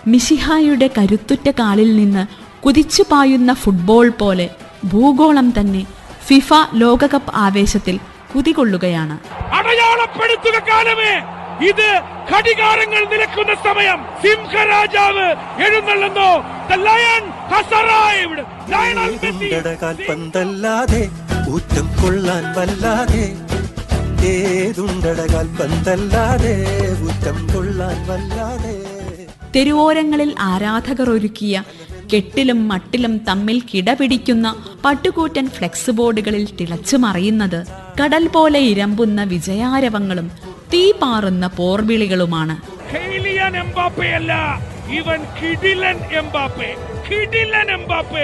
മിശിഹായുടെ കരുത്തുറ്റ കാലിൽ നിന്ന് കുതിച്ചു പായുന്ന ഫുട്ബോൾ പോലെ ഭൂഗോളം തന്നെ ഫിഫ ലോകകപ്പ് ആവേശത്തിൽ കുതികൊള്ളുകയാണ് അടയാളപ്പെടുത്തുക കാലമേ ഇത് ഘടികാരങ്ങൾ നിലക്കുന്ന സമയം സിംഹരാജാവ് എഴുന്നള്ളുന്നു The lion has arrived. Lionel Messi. ഏതുണ്ടട കാൽപന്തല്ലാതെ ഊറ്റം കൊള്ളാൻ വല്ലാതെ ഏതുണ്ടട കാൽപന്തല്ലാതെ ഊറ്റം കൊള്ളാൻ വല്ലാതെ തെരുവോരങ്ങളിൽ ആരാധകർ ഒരുക്കിയ കെട്ടിലും മട്ടിലും തമ്മിൽ കിടപിടിക്കുന്ന പട്ടുകൂറ്റൻ ഫ്ലെക്സ് ബോർഡുകളിൽ തിളച്ചു മറിയുന്നത് കടൽ പോലെ ഇരമ്പുന്ന വിജയാരവങ്ങളും തീ പാറുന്ന പോർവിളികളുമാണ് ഹെയ്ലിയൻ എംബാപ്പെ അല്ല ഇവൻ കിടിലൻ എംബാപ്പെ കിടിലൻ എംബാപ്പെ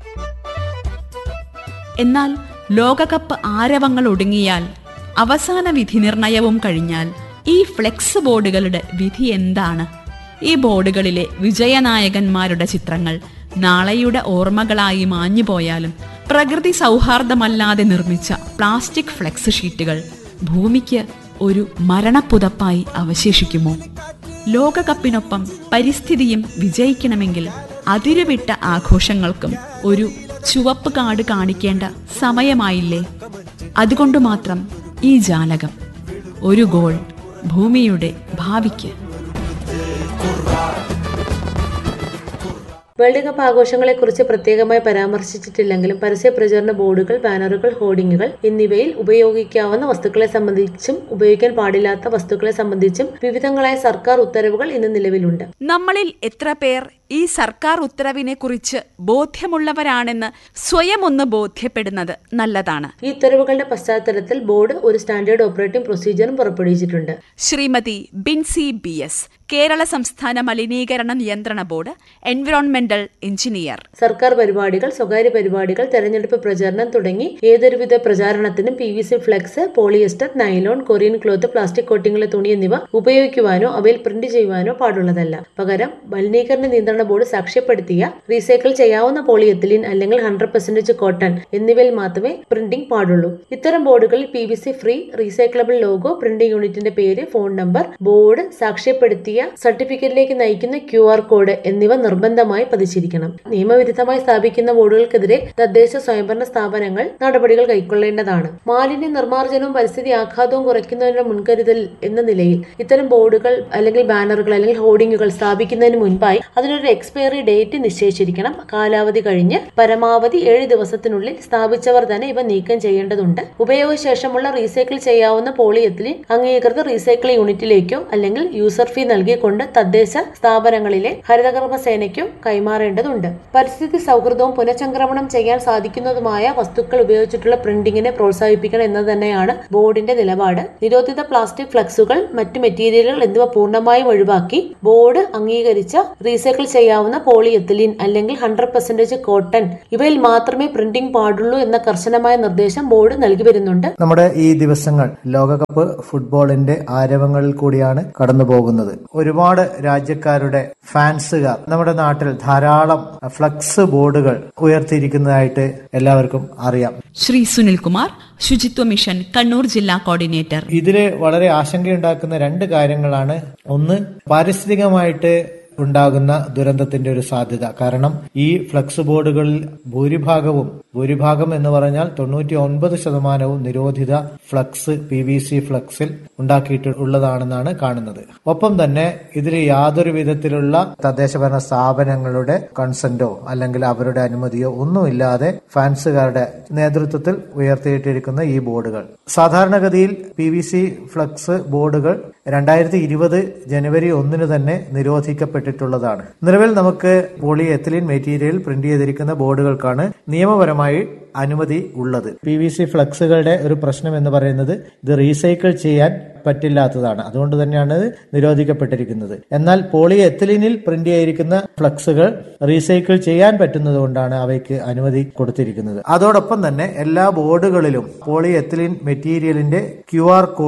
എന്നാൽ ലോകകപ്പ് ആരവങ്ങൾ ഒടുങ്ങിയാൽ അവസാന വിധി നിർണയവും കഴിഞ്ഞാൽ ഈ ഫ്ലെക്സ് ബോർഡുകളുടെ വിധി എന്താണ് ഈ ബോർഡുകളിലെ വിജയനായകന്മാരുടെ ചിത്രങ്ങൾ നാളെയുടെ ഓർമ്മകളായി മാഞ്ഞുപോയാലും പ്രകൃതി സൗഹാർദ്ദമല്ലാതെ നിർമ്മിച്ച പ്ലാസ്റ്റിക് ഫ്ലെക്സ് ഷീറ്റുകൾ ഭൂമിക്ക് ഒരു മരണപ്പുതപ്പായി അവശേഷിക്കുമോ ലോകകപ്പിനൊപ്പം പരിസ്ഥിതിയും വിജയിക്കണമെങ്കിൽ അതിരുവിട്ട ആഘോഷങ്ങൾക്കും ഒരു ചുവപ്പ് കാട് കാണിക്കേണ്ട സമയമായില്ലേ അതുകൊണ്ട് മാത്രം ഈ ജാലകം ഒരു ഗോൾ ഭൂമിയുടെ ഭാവിക്ക് വേൾഡ് കപ്പ് ആഘോഷങ്ങളെക്കുറിച്ച് പ്രത്യേകമായി പരാമർശിച്ചിട്ടില്ലെങ്കിലും പരസ്യ പ്രചരണ ബോർഡുകൾ ബാനറുകൾ ഹോർഡിങ്ങുകൾ എന്നിവയിൽ ഉപയോഗിക്കാവുന്ന വസ്തുക്കളെ സംബന്ധിച്ചും ഉപയോഗിക്കാൻ പാടില്ലാത്ത വസ്തുക്കളെ സംബന്ധിച്ചും വിവിധങ്ങളായ സർക്കാർ ഉത്തരവുകൾ ഇന്ന് നിലവിലുണ്ട് നമ്മളിൽ എത്ര പേർ ഈ സർക്കാർ ഉത്തരവിനെ കുറിച്ച് ബോധ്യമുള്ളവരാണെന്ന് സ്വയം ഒന്ന് ബോധ്യപ്പെടുന്നത് നല്ലതാണ് ഈ ഉത്തരവുകളുടെ പശ്ചാത്തലത്തിൽ ബോർഡ് ഒരു സ്റ്റാൻഡേർഡ് ഓപ്പറേറ്റിംഗ് പ്രൊസീജിയറും പുറപ്പെടുവിച്ചിട്ടുണ്ട് ശ്രീമതി ബിൻസി ബി എസ് കേരള സംസ്ഥാന മലിനീകരണ നിയന്ത്രണ ബോർഡ് എൻവിറോൺമെന്റൽ എഞ്ചിനീയർ സർക്കാർ പരിപാടികൾ സ്വകാര്യ പരിപാടികൾ തെരഞ്ഞെടുപ്പ് പ്രചാരണം തുടങ്ങി ഏതൊരുവിധ പ്രചാരണത്തിനും P V C flex polyester nylon Korean cloth plastic കോട്ടിംഗിലെ തുണി എന്നിവ ഉപയോഗിക്കുവാനോ അവയിൽ പ്രിന്റ് ചെയ്യുവാനോ പാടുള്ളതല്ല പകരം മലിനീകരണ നിയന്ത്രണ ബോർഡ് സാക്ഷ്യപ്പെടുത്തിയ റീസൈക്കിൾ ചെയ്യാവുന്ന പോളിയെത്തിലിൻ അല്ലെങ്കിൽ ഹൺഡ്രഡ് പെർസെന്റേജ് കോട്ടൺ എന്നിവയിൽ മാത്രമേ പ്രിന്റിംഗ് പാടുള്ളൂ ഇത്തരം ബോർഡുകളിൽ P V C free recyclable logo printing യൂണിറ്റിന്റെ പേര് ഫോൺ നമ്പർ ബോർഡ് സാക്ഷ്യപ്പെടുത്തിയ സർട്ടിഫിക്കറ്റിലേക്ക് നയിക്കുന്ന ക്യു ആർ കോഡ് എന്നിവ നിർബന്ധമായി പതിച്ചിരിക്കണം നിയമവിരുദ്ധമായി സ്ഥാപിക്കുന്ന ബോർഡുകൾക്കെതിരെ തദ്ദേശ സ്വയംഭരണ സ്ഥാപനങ്ങൾ നടപടികൾ കൈക്കൊള്ളേണ്ടതാണ് മാലിന്യ നിർമ്മാർജ്ജനവും പരിസ്ഥിതി ആഘാതവും കുറയ്ക്കുന്നതിനുള്ള മുൻകരുതൽ എന്ന നിലയിൽ ഇത്തരം ബോർഡുകൾ അല്ലെങ്കിൽ ബാനറുകൾ അല്ലെങ്കിൽ ഹോർഡിങ്ങുകൾ സ്ഥാപിക്കുന്നതിന് മുൻപായി അതിനൊരു എക്സ്പയറി ഡേറ്റ് നിശ്ചയിച്ചിരിക്കണം കാലാവധി കഴിഞ്ഞ് പരമാവധി ഏഴ് ദിവസത്തിനുള്ളിൽ സ്ഥാപിച്ചവർ തന്നെ ഇവ നീക്കം ചെയ്യേണ്ടതുണ്ട് ഉപയോഗശേഷമുള്ള റീസൈക്കിൾ ചെയ്യാവുന്ന പോളിയെത്തിലിൻ അംഗീകൃത റീസൈക്കിൾ യൂണിറ്റിലേക്കോ അല്ലെങ്കിൽ യൂസർ ഫീ നൽകിക്കൊണ്ട് തദ്ദേശ സ്ഥാപനങ്ങളിലെ ഹരിതകർമ്മ സേനയ്ക്കോ കൈമാറേണ്ടതുണ്ട് പരിസ്ഥിതി സൗഹൃദവും പുനഃചംക്രമണം ചെയ്യാൻ സാധിക്കുന്നതുമായ വസ്തുക്കൾ ഉപയോഗിച്ചിട്ടുള്ള പ്രിന്റിങ്ങിനെ പ്രോത്സാഹിപ്പിക്കണം എന്നത് തന്നെയാണ് ബോർഡിന്റെ നിലപാട് നിരോധിത പ്ലാസ്റ്റിക് ഫ്ലക്സുകൾ മറ്റു മെറ്റീരിയലുകൾ എന്നിവ പൂർണ്ണമായും ഒഴിവാക്കി ബോർഡ് അംഗീകരിച്ച റീസൈക്കിൾ ചെയ്യാവുന്ന പോളിയെത്തിലിൻ അല്ലെങ്കിൽ ഹൺഡ്രഡ് പെർസെന്റേജ് കോട്ടൺ ഇവയിൽ മാത്രമേ പ്രിന്റിംഗ് പാടുള്ളൂ എന്ന കർശനമായ നിർദ്ദേശം ബോർഡ് നൽകി വരുന്നുണ്ട് നമ്മുടെ ഈ ദിവസങ്ങൾ ലോകകപ്പ് ഫുട്ബോളിന്റെ ആരവങ്ങളിൽ കൂടിയാണ് കടന്നു പോകുന്നത് ഒരുപാട് രാജ്യക്കാരുടെ ഫാൻസുകാർ നമ്മുടെ നാട്ടിൽ ധാരാളം ഫ്ലക്സ് ബോർഡുകൾ ഉയർത്തിയിരിക്കുന്നതായിട്ട് എല്ലാവർക്കും അറിയാം ശ്രീ സുനിൽകുമാർ ശുചിത്വ മിഷൻ കണ്ണൂർ ജില്ലാ കോർഡിനേറ്റർ ഇതില് വളരെ ആശങ്കയുണ്ടാക്കുന്ന രണ്ട് കാര്യങ്ങളാണ് ഒന്ന് പാരിസ്ഥിതികമായിട്ട് ഉണ്ടാകുന്ന ദുരന്തത്തിന്റെ ഒരു സാധ്യത കാരണം ഈ ഫ്ലക്സ് ബോർഡുകളിൽ ഭൂരിഭാഗവും ഭൂരിഭാഗം എന്ന് പറഞ്ഞാൽ തൊണ്ണൂറ്റി ഒൻപത് ശതമാനവും നിരോധിത ഫ്ലക്സ് പി വി സി ഫ്ലക്സിൽ ഉണ്ടാക്കിയിട്ടുള്ളതാണെന്നാണ് കാണുന്നത് ഒപ്പം തന്നെ ഇതിൽ യാതൊരു വിധത്തിലുള്ള തദ്ദേശഭരണ സ്ഥാപനങ്ങളുടെ കൺസെന്റോ അല്ലെങ്കിൽ അവരുടെ അനുമതിയോ ഒന്നുമില്ലാതെ ഫാൻസുകാരുടെ നേതൃത്വത്തിൽ ഉയർത്തിയിട്ടിരിക്കുന്ന ഈ ബോർഡുകൾ സാധാരണഗതിയിൽ പി വി സി ഫ്ലക്സ് ബോർഡുകൾ രണ്ടായിരത്തി ഇരുപത് ജനുവരി ഒന്നിന് തന്നെ നിരോധിക്കപ്പെട്ടിട്ടുള്ളതാണ് നിലവിൽ നമുക്ക് പോളി എത്തിലിൻ മെറ്റീരിയൽ പ്രിന്റ് ചെയ്തിരിക്കുന്ന ബോർഡുകൾക്കാണ് നിയമപരമായി അനുമതി ഉള്ളത് പി വി സി ഫ്ലക്സുകളുടെ ഒരു പ്രശ്നം എന്ന് പറയുന്നത് ഇത് റീസൈക്കിൾ ചെയ്യാൻ പറ്റില്ലാത്തതാണ് അതുകൊണ്ട് തന്നെയാണ് ഇത് നിരോധിക്കപ്പെട്ടിരിക്കുന്നത് എന്നാൽ പോളി എത്തിലിനിൽ പ്രിന്റ് ചെയ്തിരിക്കുന്ന ഫ്ലക്സുകൾ റീസൈക്കിൾ ചെയ്യാൻ പറ്റുന്നത് കൊണ്ടാണ് അവയ്ക്ക് അനുമതി കൊടുത്തിരിക്കുന്നത് അതോടൊപ്പം തന്നെ എല്ലാ ബോർഡുകളിലും പോളി എത്തിലിൻ മെറ്റീരിയലിന്റെ ക്യു ആർ കോഡ്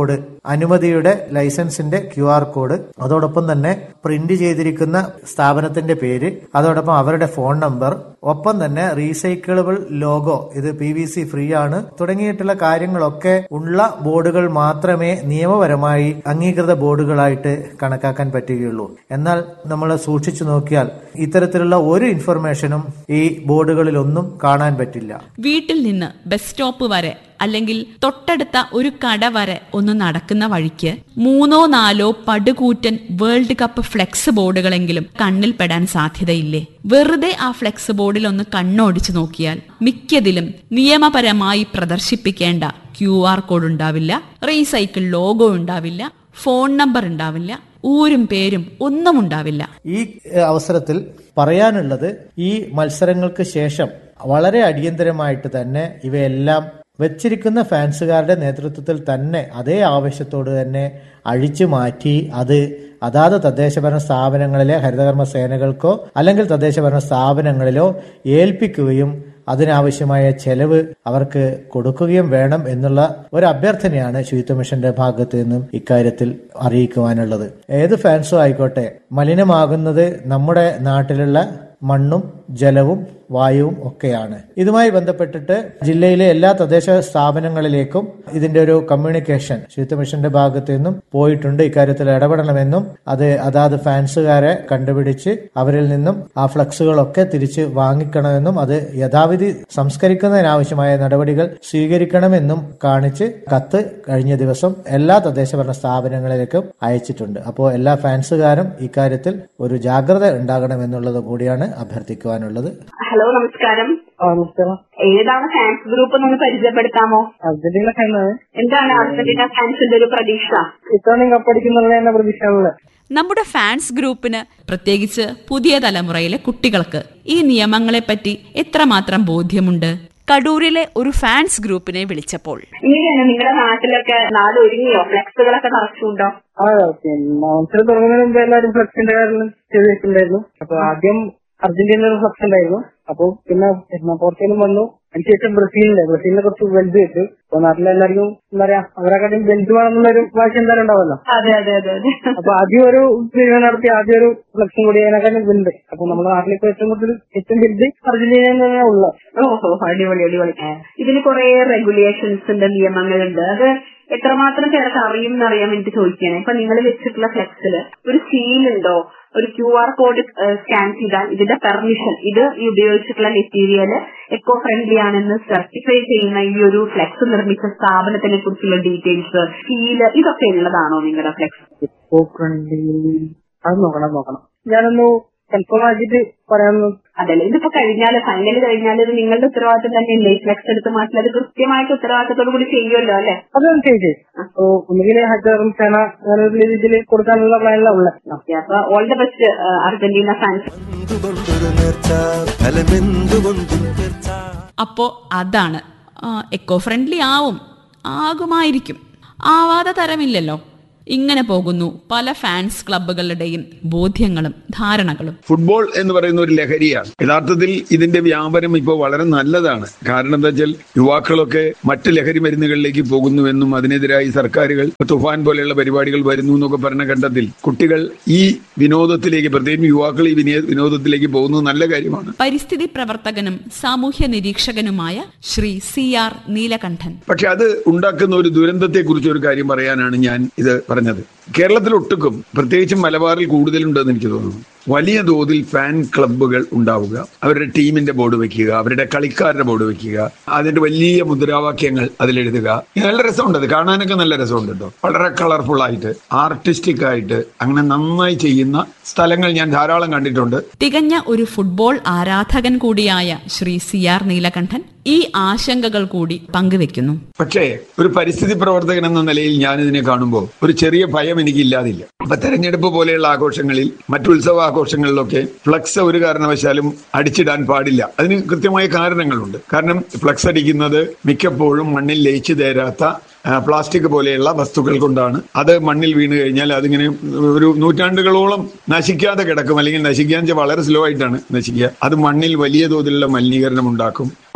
അനുമതിയുടെ ലൈസൻസിന്റെ ക്യു ആർ കോഡ് അതോടൊപ്പം തന്നെ പ്രിന്റ് ചെയ്തിരിക്കുന്ന സ്ഥാപനത്തിന്റെ പേര് അതോടൊപ്പം അവരുടെ ഫോൺ നമ്പർ ഒപ്പം തന്നെ റീസൈക്കിളബിൾ ലോഗോ ഇത് പി വി സി ഫ്രീ ആണ് തുടങ്ങിയിട്ടുള്ള കാര്യങ്ങളൊക്കെ ഉള്ള ബോർഡുകൾ മാത്രമേ നിയമപരമായി അംഗീകൃത ബോർഡുകളായിട്ട് കണക്കാക്കാൻ പറ്റുകയുള്ളൂ എന്നാൽ നമ്മൾ സൂക്ഷിച്ചു നോക്കിയാൽ ഇത്തരത്തിലുള്ള ഒരു ഇൻഫർമേഷനും ഈ ബോർഡുകളിലൊന്നും കാണാൻ പറ്റില്ല വീട്ടിൽ നിന്ന് ബസ് സ്റ്റോപ്പ് വരെ അല്ലെങ്കിൽ തൊട്ടടുത്ത ഒരു കട വരെ ഒന്ന് നടക്കുന്ന വഴിക്ക് മൂന്നോ നാലോ പടുകൂറ്റൻ വേൾഡ് കപ്പ് ഫ്ലെക്സ് ബോർഡുകളെങ്കിലും കണ്ണിൽ പെടാൻ സാധ്യതയില്ലേ വെറുതെ ആ ഫ്ലെക്സ് ബോർഡിൽ ഒന്ന് കണ്ണോടിച്ചു നോക്കിയാൽ മിക്കതിലും നിയമപരമായി പ്രദർശിപ്പിക്കേണ്ട ക്യു ആർ കോഡ് ഉണ്ടാവില്ല റീസൈക്കിൾ ലോഗോ ഉണ്ടാവില്ല ഫോൺ നമ്പർ ഉണ്ടാവില്ല ഊരും പേരും ഒന്നും ഉണ്ടാവില്ല ഈ ഏഹ്, അവസരത്തിൽ പറയാനുള്ളത് ഈ മത്സരങ്ങൾക്ക് ശേഷം വളരെ അടിയന്തരമായിട്ട് തന്നെ ഇവയെല്ലാം വെച്ചിരിക്കുന്ന ഫാൻസുകാരുടെ നേതൃത്വത്തിൽ തന്നെ അതേ ആവശ്യത്തോട് തന്നെ അഴിച്ചു മാറ്റി അത് അതാത് തദ്ദേശഭരണ സ്ഥാപനങ്ങളിലെ ഹരിതകർമ്മ സേനകൾക്കോ അല്ലെങ്കിൽ തദ്ദേശഭരണ സ്ഥാപനങ്ങളിലോ ഏൽപ്പിക്കുകയും അതിനാവശ്യമായ ചെലവ് അവർക്ക് കൊടുക്കുകയും വേണം എന്നുള്ള ഒരു അഭ്യർത്ഥനയാണ് ശുചിത്വ മിഷന്റെ ഭാഗത്ത് നിന്നും ഇക്കാര്യത്തിൽ അറിയിക്കുവാനുള്ളത് ഏത് ഫാൻസും ആയിക്കോട്ടെ മലിനമാകുന്നത് നമ്മുടെ നാട്ടിലുള്ള മണ്ണും ജലവും വായുവും ഒക്കെയാണ് ഇതുമായി ബന്ധപ്പെട്ടിട്ട് ജില്ലയിലെ എല്ലാ തദ്ദേശ സ്ഥാപനങ്ങളിലേക്കും ഇതിന്റെ ഒരു കമ്മ്യൂണിക്കേഷൻ ശുചിത്വ മിഷന്റെ ഭാഗത്തു നിന്നും പോയിട്ടുണ്ട് ഇക്കാര്യത്തിൽ ഇടപെടണമെന്നും അത് അതാത് ഫാൻസുകാരെ കണ്ടുപിടിച്ച് അവരിൽ നിന്നും ആ ഫ്ലക്സുകളൊക്കെ തിരിച്ച് വാങ്ങിക്കണമെന്നും അത് യഥാവിധി സംസ്കരിക്കുന്നതിനാവശ്യമായ നടപടികൾ സ്വീകരിക്കണമെന്നും കാണിച്ച് കത്ത് കഴിഞ്ഞ ദിവസം എല്ലാ തദ്ദേശഭരണ സ്ഥാപനങ്ങളിലേക്കും അയച്ചിട്ടുണ്ട് അപ്പോൾ എല്ലാ ഫാൻസുകാരും ഇക്കാര്യത്തിൽ ഒരു ജാഗ്രത ഉണ്ടാകണമെന്നുള്ളത് കൂടിയാണ് അഭ്യർത്ഥിക്കുവാനുള്ളത് ഹലോ നമസ്കാരം ആ നമസ്കാരം ഏതാണ് ഫാൻസ് ഗ്രൂപ്പ് എന്നൊന്ന് പരിചയപ്പെടുത്താമോ അർജന്റീന ഫാനാണ് എന്താണ് അർജന്റീന ഫാൻസിന്റെ ഒരു പ്രതീക്ഷ ഇത്തവണ കപ്പടിക്കുന്നുള്ള എന്നെ പ്രതീക്ഷയാണുള്ളത് നമ്മുടെ ഫാൻസ് ഗ്രൂപ്പിന് പ്രത്യേകിച്ച് പുതിയ തലമുറയിലെ കുട്ടികൾക്ക് ഈ നിയമങ്ങളെപ്പറ്റി എത്രമാത്രം ബോധ്യമുണ്ട് കടൂരിലെ ഒരു ഫാൻസ് ഗ്രൂപ്പിനെ വിളിച്ചപ്പോൾ ഇങ്ങനെയാണ് നിങ്ങളുടെ നാട്ടിലൊക്കെ നാട് ഒരുങ്ങിയോ ഫ്ലെക്സുകളൊക്കെ നിറച്ചുണ്ടോ ആ പിന്നെ മത്സരം തുടങ്ങുന്നതിന് മുമ്പ് എല്ലാവരും ഫ്ലക്സിന്റെ കാര്യം ചെയ്ത് വെച്ചിട്ടുണ്ടായിരുന്നു അപ്പൊ ആദ്യം അർജന്റീനയുടെ ഫ്ലക്സ് ഉണ്ടായിരുന്നു അപ്പൊ പിന്നെ പിന്നെ പോർച്ചുഗലും വന്നു അതിനുശേഷം ബ്രസീലിന്റെ ബ്രസീലിനെ കുറച്ച് വലുത് വെച്ചു അപ്പൊ നാട്ടിലെല്ലാവർക്കും എന്താ പറയാ അവരെക്കാട്ടും വലുത് വേണമെന്നുള്ളൊരു വാശി എന്തായാലും ഉണ്ടാവല്ലോ അതെ അതെ അതെ അതെ അപ്പൊ ആദ്യം ഒരു തീരുമാനം നടത്തി ആദ്യം ഒരു ഫ്ലക്സും കൂടി അതിനെക്കാട്ടും വലുത് അപ്പൊ നമ്മുടെ നാട്ടിലേക്ക് ഏറ്റവും കൂടുതൽ ഏറ്റവും വലുത് അർജന്റീനയിൽ തന്നെ ഉള്ളത് ഓഹോ അടിപൊളി അടിപൊളി ഇതിന് കുറെ റെഗുലേഷൻസിന്റെ നിയമങ്ങളുണ്ട് അത് എത്രമാത്രം പേർക്ക് അറിയും എന്നറിയാൻ വേണ്ടി ചോദിക്കുകയാണ് ഇപ്പൊ നിങ്ങൾ വെച്ചിട്ടുള്ള ഫ്ലെക്സില് ഒരു സീൽ ഉണ്ടോ ഒരു ക്യു ആർ കോഡ് സ്കാൻ ചെയ്താൽ ഇതിന്റെ പെർമിഷൻ ഇത് ഈ ഉപയോഗിച്ചിട്ടുള്ള മെറ്റീരിയൽ എക്കോ ഫ്രണ്ട്ലി ആണെന്ന് സർട്ടിഫൈ ചെയ്യുന്ന ഈ ഒരു ഫ്ലെക്സ് നിർമ്മിച്ച സ്ഥാപനത്തിനെ കുറിച്ചുള്ള ഡീറ്റെയിൽസ് സീല് ഇതൊക്കെ ഉള്ളതാണോ നിങ്ങളുടെ ഫ്ലെക്സ് ഇപ്പോ ഫ്രണ്ട്ലി അത് നോക്കണം നോക്കണം ഞാനൊന്ന് കൺഫേം ആക്കിയിട്ട് പറയാമെന്ന് അതല്ല ഇതിപ്പോ കഴിഞ്ഞാൽ ഫൈനൽ കഴിഞ്ഞാൽ ഇത് നിങ്ങളുടെ ഉത്തരവാദിത്തം തന്നെയല്ലേ ഈ ഫ്ലെക്സ് എടുത്ത് മാറ്റില്ല അത് കൃത്യമായിട്ട് ഉത്തരവാദിത്തത്തോടു കൂടി ചെയ്യുമല്ലോ അല്ലെ അതൊന്നും ചെയ്തേ അപ്പോ ഒന്നുകിൽ ഹജറും സേന അങ്ങനെ ഒരു രീതിയിൽ കൊടുക്കാനുള്ള പ്ലാനിലാണ് ഉള്ളത് ഓക്കെ അപ്പൊ all the best Argentina fans എന്തുകൊണ്ടൊരു നേർച്ച ഫലമെന്തുകൊണ്ടും തീർച്ച അപ്പോൾ അതാണ് എക്കോ ഫ്രണ്ട്ലി ആവും ആകുമായിരിക്കും ആവാതെ തരമില്ലല്ലോ ഇങ്ങനെ പോകുന്നു പല ഫാൻസ് ക്ലബ്ബുകളുടെയും ബോധ്യങ്ങളും ധാരണകളും ഫുട്ബോൾ എന്ന് പറയുന്ന ഒരു ലഹരിയാണ് യഥാർത്ഥത്തിൽ ഇതിന്റെ വ്യാപനം ഇപ്പോൾ വളരെ നല്ലതാണ് കാരണം എന്താ വെച്ചാൽ യുവാക്കളൊക്കെ മറ്റ് ലഹരി മരുന്നുകളിലേക്ക് പോകുന്നുവെന്നും അതിനെതിരായി സർക്കാരുകൾ തുഫാൻ പോലെയുള്ള പരിപാടികൾ വരുന്നു എന്നൊക്കെ പറഞ്ഞ ഘട്ടത്തിൽ കുട്ടികൾ ഈ വിനോദത്തിലേക്ക് പ്രത്യേകിച്ച് യുവാക്കൾ ഈ വിനേ- വിനോദത്തിലേക്ക് പോകുന്നത് നല്ല കാര്യമാണ് പരിസ്ഥിതി പ്രവർത്തകനും സാമൂഹ്യ നിരീക്ഷകനുമായ ശ്രീ സി ആർ നീലകണ്ഠൻ പക്ഷെ അത് ഉണ്ടാക്കുന്ന ഒരു ദുരന്തത്തെ കുറിച്ച് ഒരു കാര്യം പറയാനാണ് ഞാൻ ഇത് പറഞ്ഞത് കേരളത്തിൽ ഒട്ടുക്കും പ്രത്യേകിച്ചും മലബാറിൽ കൂടുതലുണ്ടെന്ന് എനിക്ക് തോന്നുന്നു വലിയ തോതിൽ ഫാൻ ക്ലബ്ബുകൾ ഉണ്ടാവുക അവരുടെ ടീമിന്റെ ബോർഡ് വെക്കുക അവരുടെ കളിക്കാരുടെ ബോർഡ് വെക്കുക അതിന്റെ വലിയ മുദ്രാവാക്യങ്ങൾ അതിലെഴുതുക ഇത് നല്ല രസമുണ്ട് അത് കാണാനൊക്കെ നല്ല രസമുണ്ട് കേട്ടോ വളരെ കളർഫുൾ ആയിട്ട് ആർട്ടിസ്റ്റിക് ആയിട്ട് അങ്ങനെ നന്നായി ചെയ്യുന്ന സ്ഥലങ്ങൾ ഞാൻ ധാരാളം കണ്ടിട്ടുണ്ട് തികഞ്ഞ ഒരു ഫുട്ബോൾ ആരാധകൻ കൂടിയായ ശ്രീ സി ആർ നീലകണ്ഠൻ ഈ ആശങ്കകൾ കൂടി പങ്കുവെക്കുന്നു പക്ഷേ ഒരു പരിസ്ഥിതി പ്രവർത്തകൻ എന്ന നിലയിൽ ഞാൻ ഇതിനെ കാണുമ്പോൾ ഒരു ചെറിയ ഭയം എനിക്ക് ഇല്ലാതില്ല അപ്പൊ തെരഞ്ഞെടുപ്പ് പോലെയുള്ള ആഘോഷങ്ങളിൽ മറ്റു ഉത്സവ ആഘോഷങ്ങളിലൊക്കെ ഫ്ലക്സ് ഒരു കാരണവശാലും അടിച്ചിടാൻ പാടില്ല അതിന് കൃത്യമായ കാരണങ്ങളുണ്ട് കാരണം ഫ്ലക്സ് അടിക്കുന്നത് മിക്കപ്പോഴും മണ്ണിൽ ലയിച്ചു തേരാത്ത ആ, പ്ലാസ്റ്റിക് പോലെയുള്ള വസ്തുക്കൾ കൊണ്ടാണ് അത് മണ്ണിൽ വീണ് കഴിഞ്ഞാൽ അതിങ്ങനെ ഒരു നൂറ്റാണ്ടുകളോളം നശിക്കാതെ കിടക്കും അല്ലെങ്കിൽ നശിക്കാൻ വെച്ചാൽ വളരെ സ്ലോ ആയിട്ടാണ് നശിക്കുക അത് മണ്ണിൽ വലിയ തോതിലുള്ള മലിനീകരണം ഉണ്ടാക്കും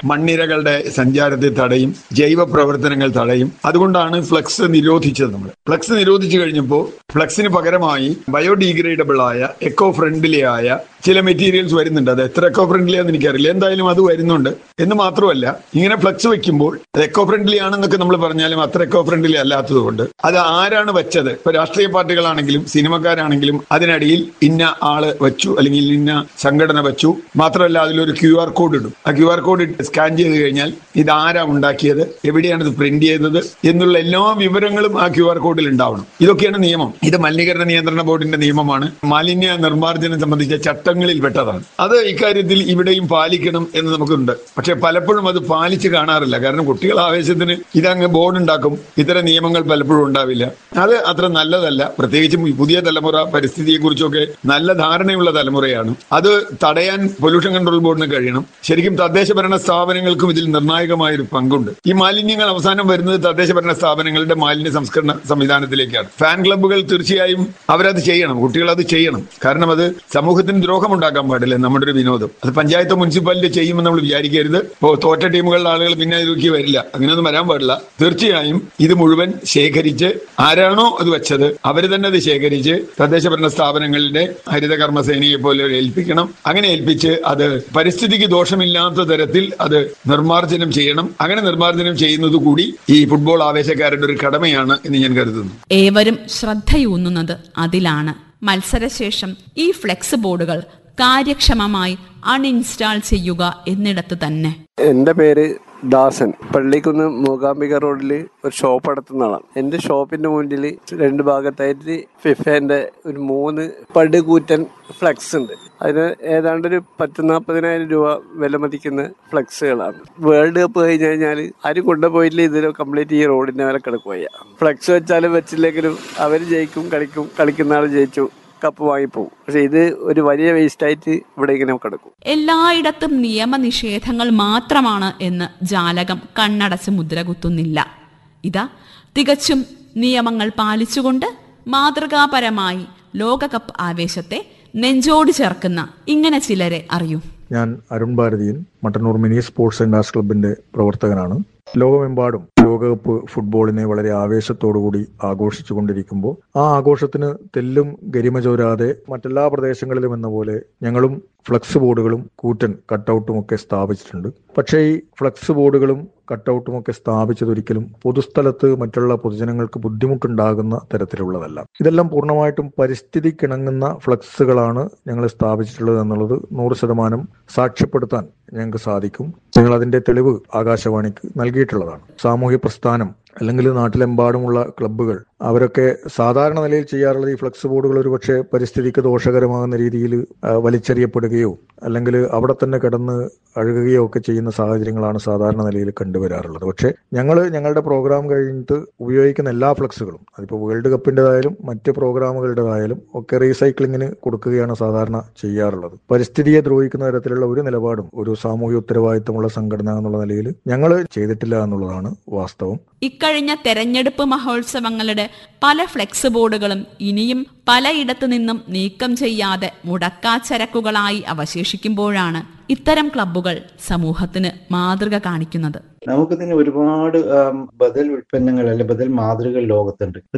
മണ്ണിരകളുടെ സഞ്ചാരത്തെ തടയും ജൈവ പ്രവർത്തനങ്ങൾ തടയും അതുകൊണ്ടാണ് ഫ്ലക്സ് നിരോധിച്ചത് നമ്മൾ ഫ്ലക്സ് നിരോധിച്ചു കഴിഞ്ഞപ്പോൾ ഫ്ലക്സിന് പകരമായി ബയോഡീഗ്രേഡബിൾ ആയ എക്കോ ഫ്രണ്ട്ലി ആയ ചില മെറ്റീരിയൽസ് വരുന്നുണ്ട് അത് എത്ര എക്കോ ഫ്രണ്ട്ലി ആണെന്ന് എനിക്കറിയില്ല എന്തായാലും അത് വരുന്നുണ്ട് എന്ന് മാത്രമല്ല ഇങ്ങനെ ഫ്ലക്സ് വെക്കുമ്പോൾ അത് എക്കോ ഫ്രണ്ട്ലി ആണെന്നൊക്കെ നമ്മൾ പറഞ്ഞാലും അത്ര എക്കോ ഫ്രണ്ട്ലി അല്ലാത്തത് കൊണ്ട് അത് ആരാണ് വെച്ചത് ഇപ്പൊ രാഷ്ട്രീയ പാർട്ടികളാണെങ്കിലും സിനിമക്കാരാണെങ്കിലും അതിനടിയിൽ ഇന്ന ആള് വെച്ചു അല്ലെങ്കിൽ ഇന്ന സംഘടന വെച്ചു മാത്രമല്ല അതിലൊരു ക്യു ആർ കോഡ് ഇടും ആ ക്യു ആർ കോഡ് സ്കാൻ ചെയ്ത് കഴിഞ്ഞാൽ ഇത് ആരാ ഉണ്ടാക്കിയത് എവിടെയാണ് ഇത് പ്രിന്റ് ചെയ്തത് എന്നുള്ള എല്ലാ വിവരങ്ങളും ആ ക്യു ആർ കോഡിൽ ഉണ്ടാവണം ഇതൊക്കെയാണ് നിയമം ഇത് മലിനീകരണ നിയന്ത്രണ ബോർഡിന്റെ നിയമമാണ് മാലിന്യ നിർമ്മാർജ്ജനം സംബന്ധിച്ച ചട്ടങ്ങളിൽ പെട്ടതാണ് അത് ഇക്കാര്യത്തിൽ ഇവിടെയും പാലിക്കണം എന്ന് നമുക്കുണ്ട് പക്ഷെ പലപ്പോഴും അത് പാലിച്ച് കാണാറില്ല കാരണം കുട്ടികൾ ആവേശത്തിന് ഇതങ്ങ് ബോർഡ് ഉണ്ടാക്കും ഇത്തരം നിയമങ്ങൾ പലപ്പോഴും ഉണ്ടാവില്ല അത് അത്ര നല്ലതല്ല പ്രത്യേകിച്ചും ഈ പുതിയ തലമുറ പരിസ്ഥിതിയെ കുറിച്ചൊക്കെ നല്ല ധാരണയുള്ള തലമുറയാണ് അത് തടയാൻ പൊല്യൂഷൻ കൺട്രോൾ ബോർഡിന് കഴിയണം ശരിക്കും തദ്ദേശ ഭരണ സ്ഥാപനങ്ങൾക്കും ഇതിൽ നിർണായകമായ ഒരു പങ്കുണ്ട് ഈ മാലിന്യങ്ങൾ അവസാനം വരുന്നത് തദ്ദേശ ഭരണ സ്ഥാപനങ്ങളുടെ മാലിന്യ സംസ്കരണ സംവിധാനത്തിലേക്കാണ് ഫാൻ ക്ലബ്ബുകൾ തീർച്ചയായും അവരത് ചെയ്യണം കുട്ടികൾ അത് ചെയ്യണം കാരണം അത് സമൂഹത്തിന് ദ്രോഹമുണ്ടാക്കാൻ പാടില്ല നമ്മുടെ ഒരു വിനോദം അത് പഞ്ചായത്ത് മുനിസിപ്പാലിറ്റി ചെയ്യുമെന്ന് നമ്മൾ വിചാരിക്കരുത് ഇപ്പോ തോറ്റ ടീമുകളുടെ ആളുകൾ പിന്നെ ഇതിലേക്ക് വരില്ല അങ്ങനെയൊന്നും വരാൻ പാടില്ല തീർച്ചയായും ഇത് മുഴുവൻ ശേഖരിച്ച് ആരാണോ അത് വെച്ചത് അവർ തന്നെ അത് ശേഖരിച്ച് തദ്ദേശ ഭരണ സ്ഥാപനങ്ങളുടെ ഹരിത കർമ്മസേനയെ പോലെ ഏൽപ്പിക്കണം അങ്ങനെ ഏൽപ്പിച്ച് അത് പരിസ്ഥിതിക്ക് ദോഷമില്ലാത്ത തരത്തിൽ അത് നിർമ്മാർജ്ജനം ചെയ്യണം അങ്ങനെ നിർമ്മാർജ്ജനം ചെയ്യുന്നത് കൂടി ഈ ഫുട്ബോൾ ആവേശക്കാരുടെ ഒരു കടമയാണ് എന്ന് ഞാൻ കരുതുന്നു ഏവരും ശ്രദ്ധയൂന്നുന്നത് അതിലാണ് മത്സരശേഷം ഈ ഫ്ലെക്സ് ബോർഡുകൾ കാര്യക്ഷമമായി അൺഇൻസ്റ്റാൾ ചെയ്യുക എന്നിടത്ത് തന്നെ എൻ്റെ പേര് ദാസൻ പള്ളിക്കുന്ന് മൂകാംബിക റോഡിൽ ഒരു ഷോപ്പ് നടത്തുന്ന ആളാണ് എൻ്റെ ഷോപ്പിന്റെ മുന്നിൽ രണ്ട് ഭാഗത്തായിട്ട് ഫിഫേന്റെ ഒരു മൂന്ന് പടുകൂറ്റൻ ഫ്ലെക്സ് ഉണ്ട് അതിന് ഏതാണ്ട് ഒരു പത്ത് നാൽപ്പതിനായിരം രൂപ വില മതിക്കുന്ന ഫ്ലെക്സുകളാണ് വേൾഡ് കപ്പ് കഴിഞ്ഞ് കഴിഞ്ഞാൽ ആരും കൊണ്ടുപോയില്ല ഇതിൽ കംപ്ലീറ്റ് ഈ റോഡിന്റെ മേലെ കിടക്കുകയ ഫ്ലെക്സ് വെച്ചാലും വെച്ചില്ലെങ്കിലും അവർ ജയിക്കും കളിക്കും കളിക്കുന്ന ആൾ ജയിച്ചു കപ്പ് വാങ്ങിപ്പോവും പക്ഷെ ഇത് ഒരു വലിയ വേസ്റ്റ് ആയിട്ട് ഇവിടെ ഇങ്ങനെ കിടക്കും എല്ലായിടത്തും നിയമനിഷേധങ്ങൾ മാത്രമാണ് എന്ന് ജാലകം കണ്ണടച്ച് മുദ്രകുത്തുന്നില്ല ഇതാ തികച്ചും നിയമങ്ങൾ പാലിച്ചുകൊണ്ട് മാതൃകാപരമായി ലോകകപ്പ് ആവേശത്തെ നെഞ്ചോട് ചേർക്കുന്ന ഇങ്ങനെ ചിലരെ അറിയൂ ഞാൻ Arun Bharathiyan Mattannur mini sports and arts ക്ലബിന്റെ പ്രവർത്തകനാണ് ലോകമെമ്പാടും ലോകകപ്പ് ഫുട്ബോളിനെ വളരെ ആവേശത്തോടുകൂടി ആഘോഷിച്ചുകൊണ്ടിരിക്കുമ്പോൾ ആ ആഘോഷത്തിന് തെല്ലും ഗരിമ ചോരാതെ മറ്റെല്ലാ പ്രദേശങ്ങളിലും എന്ന പോലെ ഞങ്ങളും ഫ്ലക്സ് ബോർഡുകളും കൂറ്റൻ കട്ടൗട്ടും ഒക്കെ സ്ഥാപിച്ചിട്ടുണ്ട് പക്ഷേ ഈ ഫ്ലക്സ് ബോർഡുകളും കട്ടൗട്ടും ഒക്കെ സ്ഥാപിച്ചതൊരിക്കലും പൊതുസ്ഥലത്ത് മറ്റുള്ള പൊതുജനങ്ങൾക്ക് ബുദ്ധിമുട്ടുണ്ടാകുന്ന തരത്തിലുള്ളതല്ല ഇതെല്ലാം പൂർണ്ണമായിട്ടും പരിസ്ഥിതിക്കിണങ്ങുന്ന ഫ്ലക്സുകളാണ് ഞങ്ങൾ സ്ഥാപിച്ചിട്ടുള്ളത് എന്നുള്ളത് നൂറ് ശതമാനം സാക്ഷ്യപ്പെടുത്താൻ ഞങ്ങൾക്ക് സാധിക്കും ഞങ്ങൾ അതിന്റെ തെളിവ് ആകാശവാണിക്ക് നൽകിയിട്ടുള്ളതാണ് സാമൂഹ്യ പ്രസ്ഥാനം അല്ലെങ്കിൽ നാട്ടിലെമ്പാടുമുള്ള ക്ലബ്ബുകൾ അവരൊക്കെ സാധാരണ നിലയിൽ ചെയ്യാറുള്ളത് ഈ ഫ്ലക്സ് ബോർഡുകൾ ഒരുപക്ഷെ പരിസ്ഥിതിക്ക് ദോഷകരമാകുന്ന രീതിയിൽ വലിച്ചെറിയപ്പെടുകയോ അല്ലെങ്കിൽ അവിടെ തന്നെ കിടന്ന് അഴുകുകയോ ഒക്കെ ചെയ്യുന്ന സാഹചര്യങ്ങളാണ് സാധാരണ നിലയിൽ കണ്ടുവരാറുള്ളത് പക്ഷേ ഞങ്ങൾ ഞങ്ങളുടെ പ്രോഗ്രാം കഴിഞ്ഞിട്ട് ഉപയോഗിക്കുന്ന എല്ലാ ഫ്ലക്സുകളും അതിപ്പോൾ വേൾഡ് കപ്പിൻ്റെതായാലും മറ്റ് പ്രോഗ്രാമുകളുടേതായാലും ഒക്കെ റീസൈക്ലിങ്ങിന് കൊടുക്കുകയാണ് സാധാരണ ചെയ്യാറുള്ളത് പരിസ്ഥിതിയെ ദ്രോഹിക്കുന്ന തരത്തിലുള്ള ഒരു നിലപാടും ഒരു സാമൂഹ്യ ഉത്തരവാദിത്തമുള്ള സംഘടന എന്നുള്ള നിലയിൽ ഞങ്ങൾ ചെയ്തിട്ടില്ല എന്നുള്ളതാണ് വാസ്തവം ഇക്കഴിഞ്ഞ തെരഞ്ഞെടുപ്പ് മഹോത്സവങ്ങളുടെ പല ഫ്ലെക്സ് ബോർഡുകളും ഇനിയും പലയിടത്തു നിന്നും നീക്കം ചെയ്യാതെ മുടക്കാച്ചരക്കുകളായി അവശേഷിക്കുമ്പോഴാണ് ഇത്തരം ക്ലബ്ബുകൾ സമൂഹത്തിന് മാതൃക കാണിക്കുന്നത് നമുക്കിതിന് ഒരുപാട് ആം, ബദൽ ഉൽപ്പന്നങ്ങൾ അല്ലെ ബദൽ മാതൃകകൾ ലോകത്തുണ്ട്